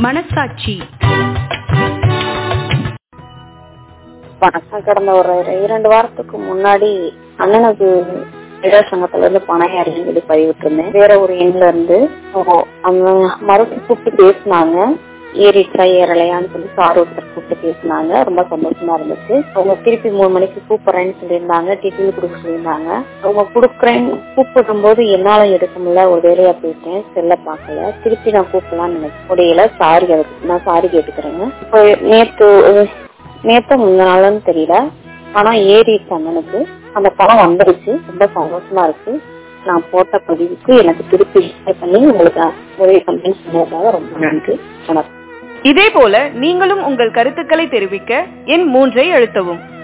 மனசாட்சி வணக்கம் கடந்த ஒரு இரண்டு வாரத்துக்கு முன்னாடி அண்ணனுக்கு இடர் சங்கத்துல இருந்து பணம் யாரையும் சொல்லி பதிவிட்டிருந்தேன் வேற ஒரு எண்ல இருந்து ஓ, அவங்க மறுபடியும் கூப்பிட்டு பேசினாங்க ஏறிச்சா ஏறலையான்னு சொல்லி சார் ஒருத்தர் கூப்பிட்டு பேசினாங்க ரொம்ப சந்தோஷமா இருந்துச்சு அவங்க திருப்பி மூணு மணிக்கு கூப்பிடுறேன்னு சொல்லியிருந்தாங்க டீட்டெயில் கொடுக்க சொல்லியிருந்தாங்க அவங்க கொடுக்குறேன்னு கூப்பிடும் போது என்னால எடுக்க முடியல ஒரு வேலையா போயிட்டேன் செல்ல பார்க்கல திருப்பி நான் கூப்பிடலாம்னு நினைச்சேன் முடியல சாரி அதுக்கு நான் சாரி கேட்டுக்கிறேங்க இப்போ நேத்து நேத்து முந்த நாள்னு தெரியல பணம் ஏறிடுச்சு அண்ணனுக்கு அந்த பணம் வந்துருச்சு ரொம்ப சந்தோஷமா இருக்கு நான் போட்ட பதிவுக்கு எனக்கு திருப்பி reply பண்ணி உங்களுக்கு உதவி பண்ணேன்னு சொன்னதுக்காக ரொம்ப நன்றி வணக்கம் இதே போல நீங்களும் உங்கள் கருத்துக்களை தெரிவிக்க எண் மூன்றை அழுத்தவும்